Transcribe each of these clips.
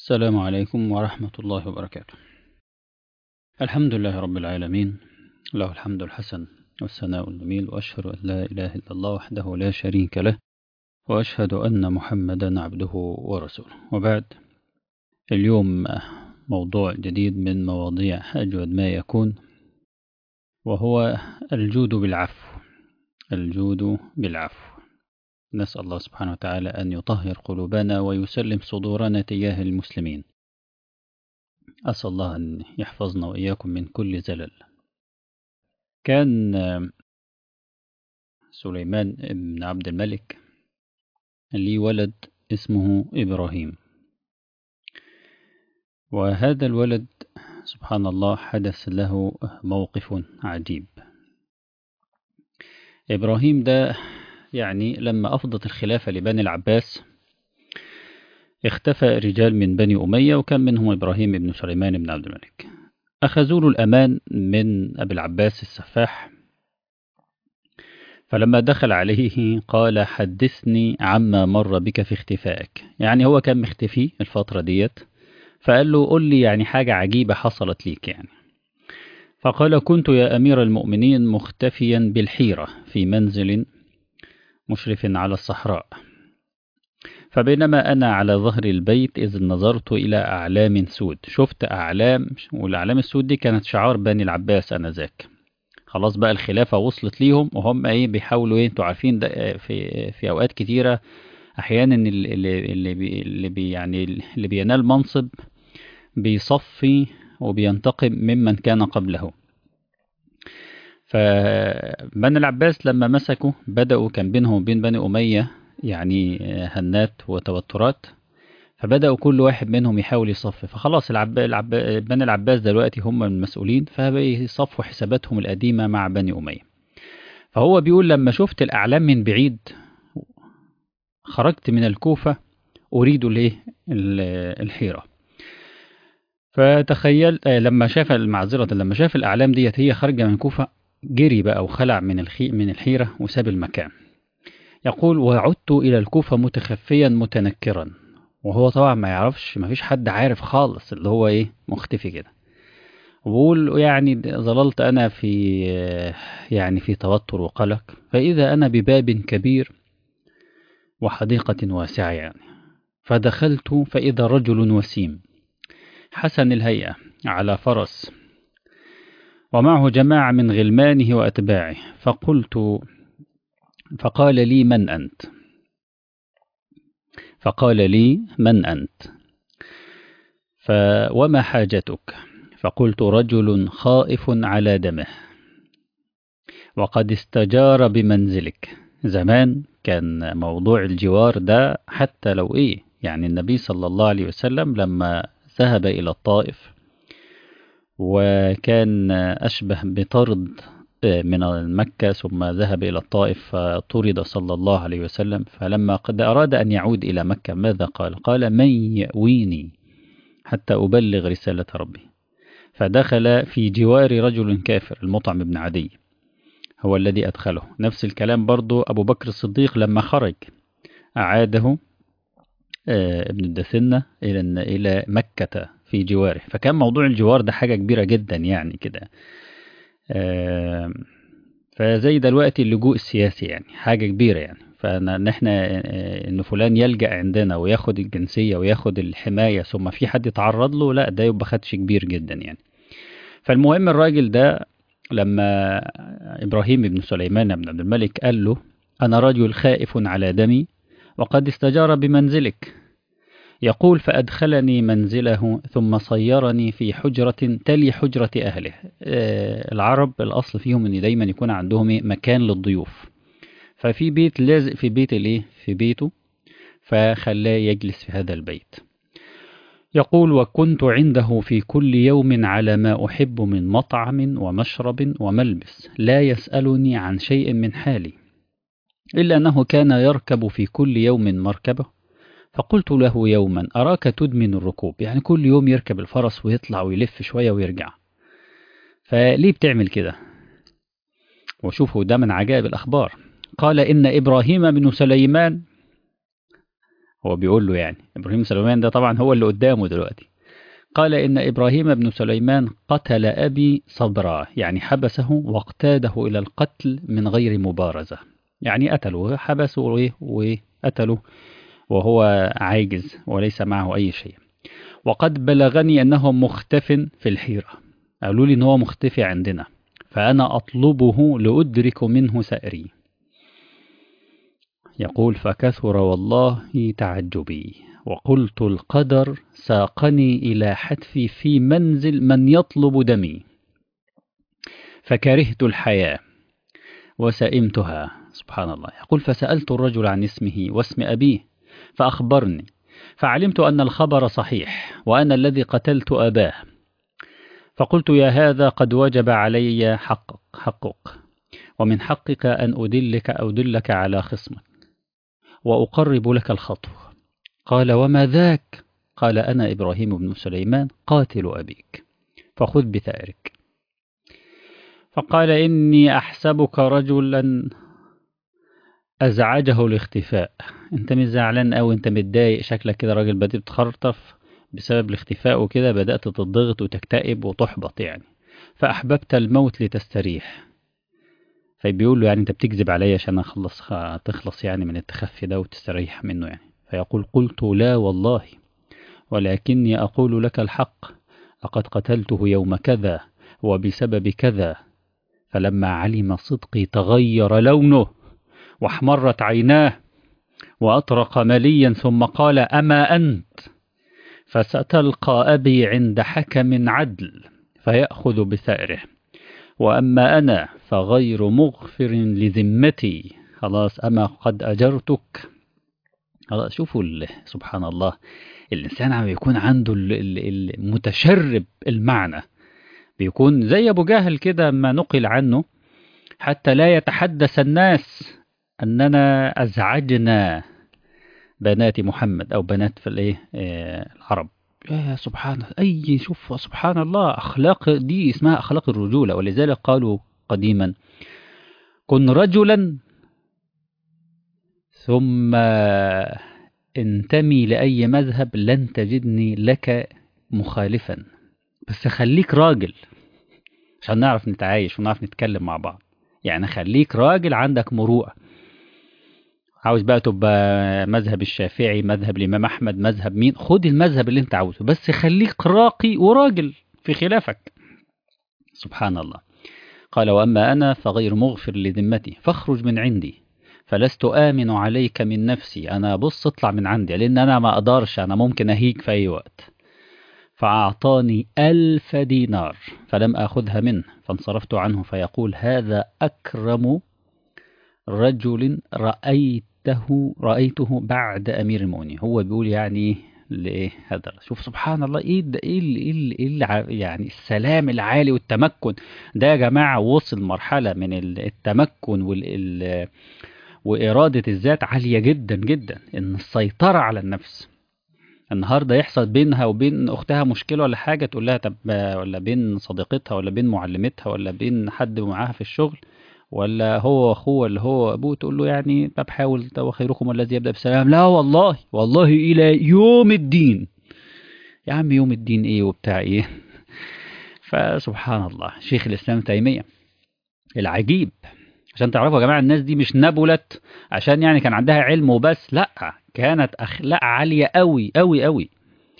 السلام عليكم ورحمة الله وبركاته الحمد لله رب العالمين له الحمد الحسن والثناء الجميل وأشهد أن لا إله إلا الله وحده لا شريك له وأشهد أن محمدا عبده ورسوله وبعد اليوم موضوع جديد من مواضيع أجود ما يكون وهو الجود بالعفو الجود بالعفو نسأل الله سبحانه وتعالى أن يطهر قلوبنا ويسلم صدورنا تجاه المسلمين أسأل الله أن يحفظنا وإياكم من كل زلل كان سليمان بن عبد الملك لي ولد اسمه إبراهيم وهذا الولد سبحان الله حدث له موقف عجيب إبراهيم ده يعني لما أفضت الخلافة لبني العباس اختفى رجال من بني أمية وكان منهم إبراهيم بن سليمان بن عبد الملك أخذوا له الأمان من أبي العباس السفاح فلما دخل عليه قال حدثني عما مر بك في اختفائك يعني هو كان مختفي الفترة ديت فقال له قل لي يعني حاجة عجيبة حصلت ليك يعني فقال كنت يا أمير المؤمنين مختفيا بالحيرة في منزل مشرف على الصحراء فبينما أنا على ظهر البيت إذ نظرت إلى أعلام سود شفت أعلام والأعلام السود دي كانت شعار بني العباس أنذاك خلاص بقى الخلافة وصلت ليهم وهم إيه بيحاولوا إيه أنتوا عارفين ده في في أوقات كتيرة أحيانا اللي اللي بي اللي بي يعني اللي بينال منصب بيصفي وبينتقم ممن كان قبله فبني العباس لما مسكوا بدأوا كان بينهم وبين بني أمية يعني هنات وتوترات فبدأوا كل واحد منهم يحاول يصفي فخلاص العب... العب... بني العباس دلوقتي هم المسؤولين فبيصفوا حساباتهم القديمة مع بني أمية فهو بيقول لما شفت الأعلام من بعيد خرجت من الكوفة أريد ليه الحيرة فتخيل لما شاف المعذرة لما شاف الأعلام ديت هي خارجة من الكوفة جري بقى وخلع من الخي من الحيرة وساب المكان يقول وعدت إلى الكوفة متخفيا متنكرا وهو طبعا ما يعرفش ما فيش حد عارف خالص اللي هو ايه مختفي كده وبقول يعني ظللت أنا في يعني في توتر وقلق فإذا أنا بباب كبير وحديقة واسعة يعني فدخلت فإذا رجل وسيم حسن الهيئة على فرس ومعه جماعة من غلمانه وأتباعه فقلت فقال لي من أنت فقال لي من أنت ف وما حاجتك فقلت رجل خائف على دمه وقد استجار بمنزلك زمان كان موضوع الجوار ده حتى لو إيه يعني النبي صلى الله عليه وسلم لما ذهب إلى الطائف وكان أشبه بطرد من مكة ثم ذهب إلى الطائف فطرد صلى الله عليه وسلم فلما قد أراد أن يعود إلى مكة ماذا قال قال من يأويني حتى أبلغ رسالة ربي فدخل في جوار رجل كافر المطعم بن عدي هو الذي أدخله نفس الكلام برضو أبو بكر الصديق لما خرج أعاده ابن الدثنة إلى إلى مكة في جواره فكان موضوع الجوار ده حاجة كبيرة جدا يعني كده فزي دلوقتي اللجوء السياسي يعني حاجة كبيرة يعني فنحن ان فلان يلجأ عندنا وياخد الجنسية وياخد الحماية ثم في حد يتعرض له لا ده يبقى خدش كبير جدا يعني فالمهم الراجل ده لما إبراهيم بن سليمان بن عبد الملك قال له أنا رجل خائف على دمي وقد استجار بمنزلك يقول فأدخلني منزله ثم صيرني في حجرة تلي حجرة أهله العرب الأصل فيهم أن دايما يكون عندهم مكان للضيوف ففي بيت لازق في بيت الايه في بيته فخلاه يجلس في هذا البيت يقول وكنت عنده في كل يوم على ما أحب من مطعم ومشرب وملبس لا يسألني عن شيء من حالي إلا أنه كان يركب في كل يوم مركبه فقلت له يوما أراك تدمن الركوب يعني كل يوم يركب الفرس ويطلع ويلف شوية ويرجع فليه بتعمل كده وشوفوا ده من عجائب الأخبار قال إن إبراهيم بن سليمان هو بيقول له يعني إبراهيم سليمان ده طبعا هو اللي قدامه دلوقتي قال إن إبراهيم بن سليمان قتل أبي صبرا يعني حبسه واقتاده إلى القتل من غير مبارزة يعني قتله حبسه وقتله وهو عاجز وليس معه أي شيء وقد بلغني أنه مختف في الحيرة قالوا لي أنه مختفي عندنا فأنا أطلبه لأدرك منه سأري يقول فكثر والله تعجبي وقلت القدر ساقني إلى حتفي في منزل من يطلب دمي فكرهت الحياة وسئمتها سبحان الله يقول فسألت الرجل عن اسمه واسم أبيه فأخبرني فعلمت أن الخبر صحيح وأنا الذي قتلت أباه فقلت يا هذا قد وجب علي حقك, حقك ومن حقك أن أدلك أو أدلك على خصمك وأقرب لك الخطو قال وما ذاك قال أنا إبراهيم بن سليمان قاتل أبيك فخذ بثأرك فقال إني أحسبك رجلا أزعجه الاختفاء أنت مش زعلان أو أنت متضايق شكلك كده راجل بدأت تخرطف بسبب الاختفاء وكده بدأت تضغط وتكتئب وتحبط يعني فأحببت الموت لتستريح فبيقول له يعني أنت بتكذب عليا عشان أخلص تخلص يعني من التخفي ده وتستريح منه يعني فيقول قلت لا والله ولكني أقول لك الحق لقد قتلته يوم كذا وبسبب كذا فلما علم صدقي تغير لونه واحمرت عيناه وأطرق مليا ثم قال أما أنت فستلقى أبي عند حكم عدل فيأخذ بثأره وأما أنا فغير مغفر لذمتي خلاص أما قد أجرتك خلاص شوفوا سبحان الله الإنسان عم يكون عنده المتشرب المعنى بيكون زي أبو جهل كده ما نقل عنه حتى لا يتحدث الناس أننا أزعجنا بنات محمد أو بنات في الإيه العرب يا سبحان أي شوف سبحان الله أخلاق دي اسمها أخلاق الرجولة ولذلك قالوا قديما كن رجلا ثم انتمي لأي مذهب لن تجدني لك مخالفا بس خليك راجل عشان نعرف نتعايش ونعرف نتكلم مع بعض يعني خليك راجل عندك مروءة عاوز بقى تبقى مذهب الشافعي مذهب الإمام أحمد مذهب مين خد المذهب اللي انت عاوزه بس خليك راقي وراجل في خلافك سبحان الله قال وأما أنا فغير مغفر لذمتي فاخرج من عندي فلست آمن عليك من نفسي أنا بص اطلع من عندي لأن أنا ما أقدرش أنا ممكن أهيك في أي وقت فأعطاني ألف دينار فلم أخذها منه فانصرفت عنه فيقول هذا أكرم رجل رأيته رأيته بعد أمير المؤمنين هو بيقول يعني لإيه هذا شوف سبحان الله إيه ده إيه اللي إيه اللي إيه اللي يعني السلام العالي والتمكن ده يا جماعة وصل مرحلة من التمكن وال وإرادة الذات عالية جدا جدا إن السيطرة على النفس النهارده يحصل بينها وبين اختها مشكله ولا حاجه تقول لها طب ولا بين صديقتها ولا بين معلمتها ولا بين حد معاها في الشغل ولا هو اخوه ولا هو ابوه تقول له يعني طب حاول وخيركم الذي يبدا بالسلام لا والله والله الى يوم الدين يا عم يوم الدين ايه وبتاع ايه فسبحان الله شيخ الاسلام تيميه العجيب عشان تعرفوا يا جماعه الناس دي مش نبلت عشان يعني كان عندها علم وبس لا كانت اخلاق عاليه قوي قوي قوي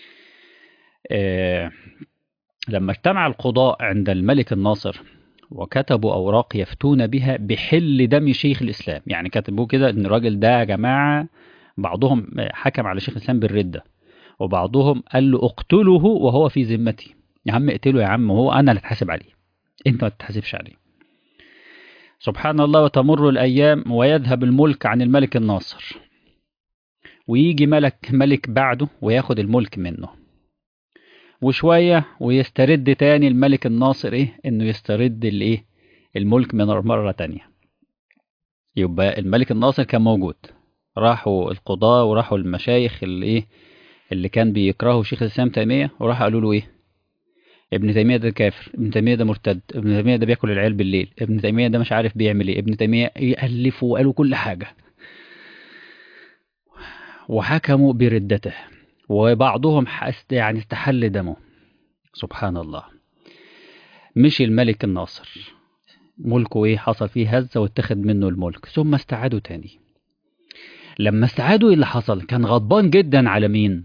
آه لما اجتمع القضاء عند الملك الناصر وكتبوا اوراق يفتون بها بحل دم شيخ الاسلام يعني كتبوا كده ان الراجل ده يا جماعه بعضهم حكم على شيخ الاسلام بالرده وبعضهم قال له اقتله وهو في ذمتي يا عم اقتله يا عم وهو انا اللي اتحاسب عليه انت ما تتحاسبش عليه سبحان الله وتمر الأيام ويذهب الملك عن الملك الناصر ويجي ملك ملك بعده وياخد الملك منه وشوية ويسترد تاني الملك الناصر ايه انه يسترد الايه الملك من مرة تانية يبقى الملك الناصر كان موجود راحوا القضاة وراحوا المشايخ اللي ايه اللي كان بيكرهوا شيخ الاسلام تيمية وراح قالوا له ايه ابن تيمية ده كافر ابن تيمية ده مرتد ابن تيمية ده بياكل العيال بالليل ابن تيمية ده مش عارف بيعمل ايه ابن تيمية يألفوا وقالوا كل حاجة وحكموا بردته وبعضهم حست- يعني استحل دمه سبحان الله مشي الملك الناصر ملكه ايه حصل فيه هزة واتخذ منه الملك ثم استعادوا تاني لما استعادوا ايه اللي حصل كان غضبان جدا على مين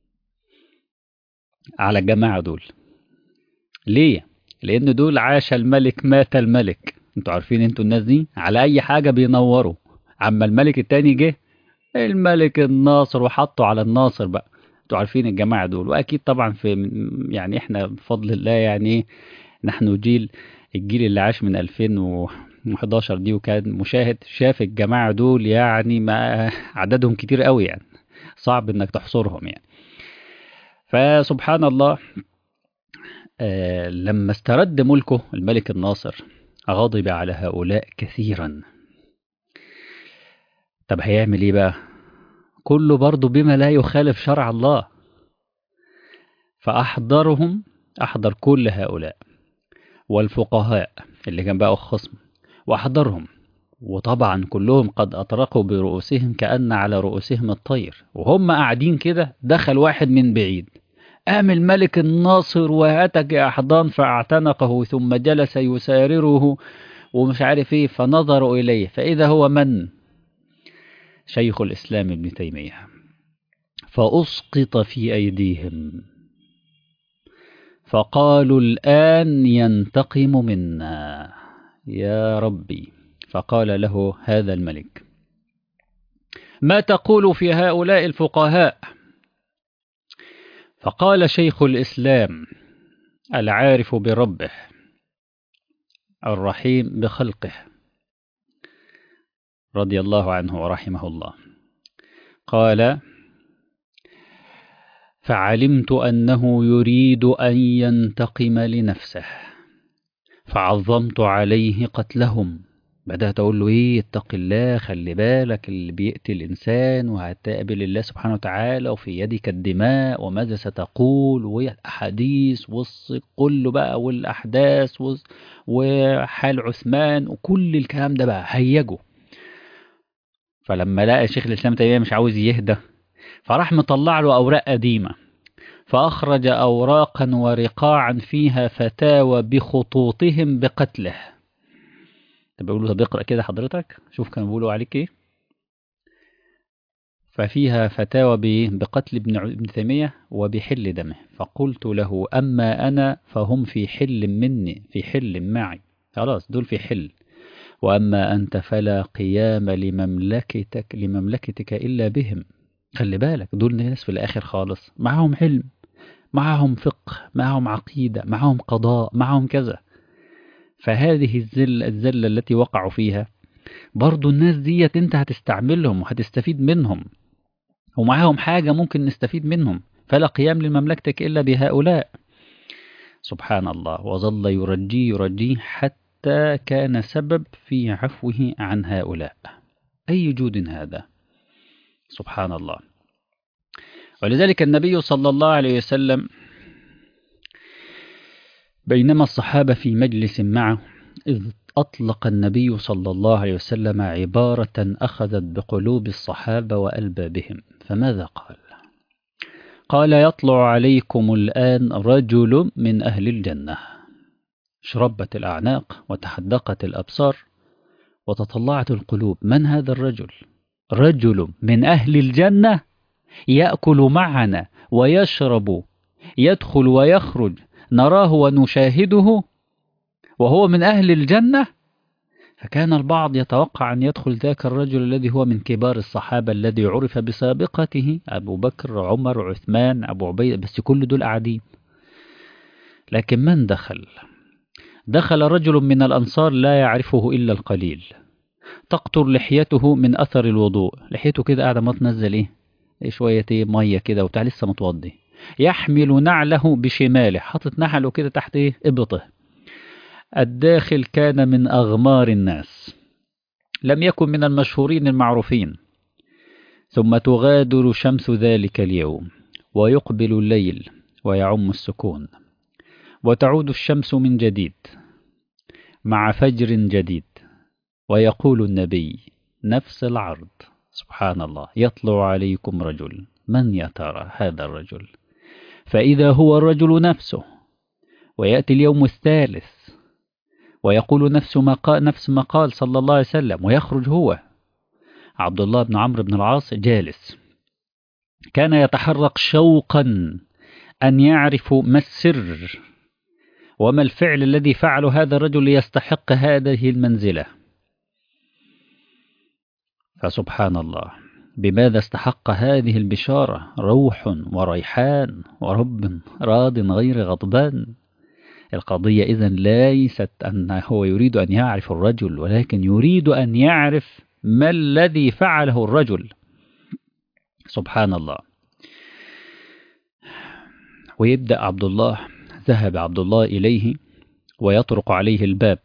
على الجماعة دول ليه لان دول عاش الملك مات الملك انتوا عارفين انتوا الناس دي على اي حاجة بينوروا اما الملك التاني جه الملك الناصر وحطوا على الناصر بقى انتوا عارفين الجماعة دول واكيد طبعا في يعني احنا بفضل الله يعني ايه نحن جيل الجيل اللي عاش من 2011 دي وكان مشاهد شاف الجماعة دول يعني ما عددهم كتير قوي يعني صعب انك تحصرهم يعني فسبحان الله آه لما استرد ملكه الملك الناصر غضب على هؤلاء كثيرا طب هيعمل ايه بقى كله برضه بما لا يخالف شرع الله فأحضرهم أحضر كل هؤلاء والفقهاء اللي كان بقى خصم وأحضرهم وطبعا كلهم قد أطرقوا برؤوسهم كأن على رؤوسهم الطير وهم قاعدين كده دخل واحد من بعيد قام الملك الناصر وهتك أحضان فاعتنقه ثم جلس يسارره ومش عارف ايه فنظروا إليه فإذا هو من شيخ الإسلام ابن تيمية فأسقط في أيديهم فقالوا الآن ينتقم منا يا ربي فقال له هذا الملك ما تقول في هؤلاء الفقهاء فقال شيخ الإسلام العارف بربه الرحيم بخلقه رضي الله عنه ورحمه الله قال فعلمت أنه يريد أن ينتقم لنفسه فعظمت عليه قتلهم بدأت أقول له إيه اتق الله خلي بالك اللي بيقتل إنسان وهتقابل الله سبحانه وتعالى وفي يدك الدماء وماذا ستقول والأحاديث كله بقى والأحداث وحال عثمان وكل الكلام ده بقى هيجه فلما لقى شيخ الإسلام تيمية مش عاوز يهدى فراح مطلع له أوراق قديمة فأخرج أوراقا ورقاعا فيها فتاوى بخطوطهم بقتله طب بيقولوا طب اقرأ كده حضرتك شوف كانوا بيقولوا عليك ايه ففيها فتاوى بقتل ابن ابن تيمية وبحل دمه فقلت له أما أنا فهم في حل مني في حل معي خلاص دول في حل وأما أنت فلا قيام لمملكتك لمملكتك إلا بهم خلي بالك دول ناس في الآخر خالص معهم علم معهم فقه معهم عقيدة معهم قضاء معهم كذا فهذه الزلة, الزلة التي وقعوا فيها برضو الناس ديت انت هتستعملهم وهتستفيد منهم ومعاهم حاجة ممكن نستفيد منهم فلا قيام لمملكتك إلا بهؤلاء سبحان الله وظل يرجي يرجي حتى كان سبب في عفوه عن هؤلاء أي جود هذا سبحان الله ولذلك النبي صلى الله عليه وسلم بينما الصحابة في مجلس معه إذ أطلق النبي صلى الله عليه وسلم عبارة أخذت بقلوب الصحابة وألبابهم فماذا قال؟ قال يطلع عليكم الآن رجل من أهل الجنة شربت الأعناق وتحدقت الأبصار وتطلعت القلوب من هذا الرجل؟ رجل من أهل الجنة يأكل معنا ويشرب يدخل ويخرج نراه ونشاهده وهو من أهل الجنة فكان البعض يتوقع أن يدخل ذاك الرجل الذي هو من كبار الصحابة الذي عرف بسابقته أبو بكر عمر عثمان أبو عبيد بس كل دول قاعدين لكن من دخل دخل رجل من الأنصار لا يعرفه إلا القليل تقطر لحيته من أثر الوضوء لحيته كده قاعدة ما تنزل إيه شوية إيه مية كده وبتاع لسه متوضي يحمل نعله بشماله حاطط نعله كده تحت إيه إبطه الداخل كان من أغمار الناس لم يكن من المشهورين المعروفين ثم تغادر شمس ذلك اليوم ويقبل الليل ويعم السكون وتعود الشمس من جديد مع فجر جديد ويقول النبي نفس العرض سبحان الله يطلع عليكم رجل من يا ترى هذا الرجل فإذا هو الرجل نفسه ويأتي اليوم الثالث ويقول نفس ما قال, نفس ما قال صلى الله عليه وسلم ويخرج هو عبد الله بن عمرو بن العاص جالس كان يتحرك شوقا أن يعرف ما السر وما الفعل الذي فعله هذا الرجل ليستحق هذه المنزلة فسبحان الله بماذا استحق هذه البشارة روح وريحان ورب راض غير غضبان القضية إذا ليست أن هو يريد أن يعرف الرجل ولكن يريد أن يعرف ما الذي فعله الرجل سبحان الله ويبدأ عبد الله ذهب عبد الله إليه ويطرق عليه الباب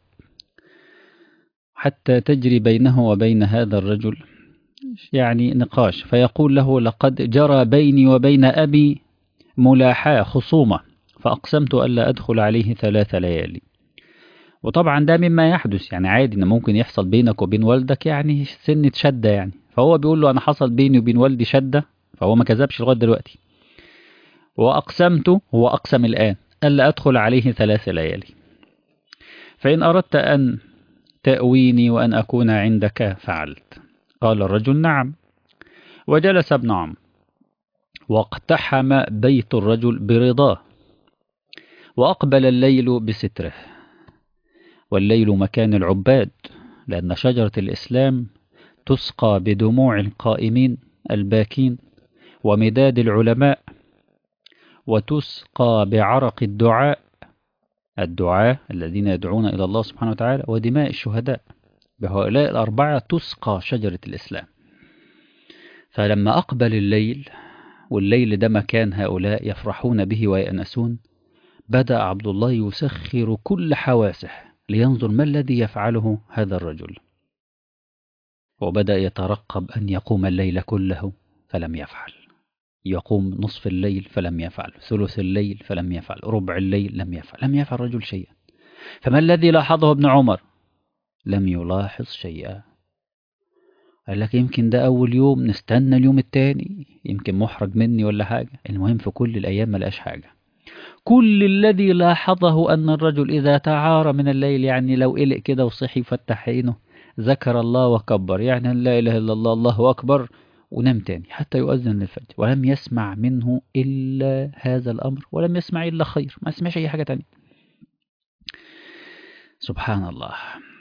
حتى تجري بينه وبين هذا الرجل يعني نقاش فيقول له لقد جرى بيني وبين أبي ملاحاة خصومة فأقسمت ألا أدخل عليه ثلاث ليالي وطبعا ده مما يحدث يعني عادي ان ممكن يحصل بينك وبين والدك يعني سنة شدة يعني فهو بيقول له انا حصل بيني وبين والدي شدة فهو ما كذبش لغاية دلوقتي وأقسمت هو أقسم الآن ألا أدخل عليه ثلاث ليالي فإن أردت أن تأويني وأن أكون عندك فعلت قال الرجل نعم وجلس ابن عم واقتحم بيت الرجل برضاه وأقبل الليل بستره والليل مكان العباد لأن شجرة الإسلام تسقى بدموع القائمين الباكين ومداد العلماء وتسقى بعرق الدعاء الدعاء الذين يدعون إلى الله سبحانه وتعالى ودماء الشهداء بهؤلاء الأربعة تسقى شجرة الإسلام فلما أقبل الليل والليل ده مكان هؤلاء يفرحون به ويأنسون بدأ عبد الله يسخر كل حواسه لينظر ما الذي يفعله هذا الرجل وبدأ يترقب أن يقوم الليل كله فلم يفعل يقوم نصف الليل فلم يفعل ثلث الليل فلم يفعل ربع الليل لم يفعل لم يفعل رجل شيئا فما الذي لاحظه ابن عمر لم يلاحظ شيئا قال لك يمكن ده أول يوم نستنى اليوم التاني يمكن محرج مني ولا حاجة المهم في كل الأيام ما لقاش حاجة كل الذي لاحظه أن الرجل إذا تعار من الليل يعني لو قلق كده وصحي فتح عينه ذكر الله وكبر يعني لا إله إلا الله الله أكبر ونام تاني حتى يؤذن للفجر ولم يسمع منه إلا هذا الأمر ولم يسمع إلا خير ما سمعش أي حاجة تانية سبحان الله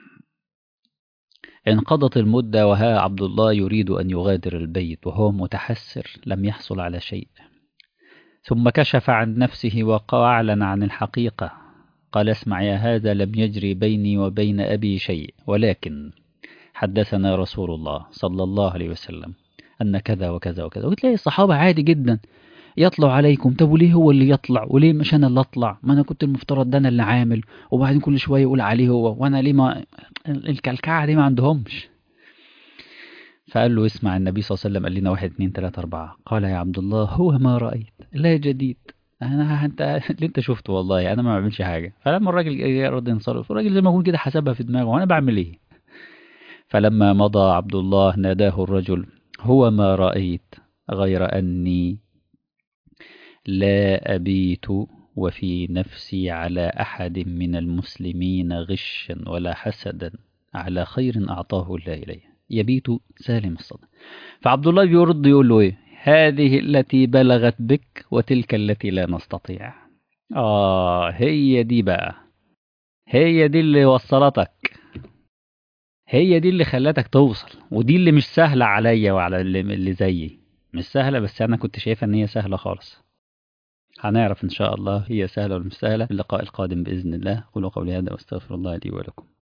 انقضت المدة وها عبد الله يريد أن يغادر البيت وهو متحسر لم يحصل على شيء ثم كشف عن نفسه وأعلن عن الحقيقة قال اسمع يا هذا لم يجري بيني وبين أبي شيء ولكن حدثنا رسول الله صلى الله عليه وسلم أن كذا وكذا وكذا وتلاقي الصحابة عادي جدا يطلع عليكم طب وليه هو اللي يطلع وليه مش أنا اللي أطلع ما أنا كنت المفترض ده أنا اللي عامل وبعدين كل شوية يقول عليه هو وأنا ليه ما الكلكعة دي ما عندهمش فقال له اسمع النبي صلى الله عليه وسلم قال لنا واحد اتنين تلاتة أربعة قال يا عبد الله هو ما رأيت لا جديد أنا أنت اللي أنت شفته والله أنا ما بعملش حاجة فلما الراجل يرد ينصرف الراجل زي ما يكون كده حسبها في دماغه وأنا بعمل إيه فلما مضى عبد الله ناداه الرجل هو ما رأيت غير أني لا أبيت وفي نفسي على أحد من المسلمين غشا ولا حسدا على خير أعطاه الله إليه يبيت سالم الصدر فعبد الله بيرد يقول له إيه هذه التي بلغت بك وتلك التي لا نستطيع آه هي دي بقى هي دي اللي وصلتك هي دي اللي خلتك توصل ودي اللي مش سهلة عليا وعلى اللي, اللي زيي مش سهلة بس أنا كنت شايفها إن هي سهلة خالص هنعرف إن شاء الله هي سهلة ولا مش سهلة اللقاء القادم بإذن الله قولوا قولي هذا واستغفر الله لي ولكم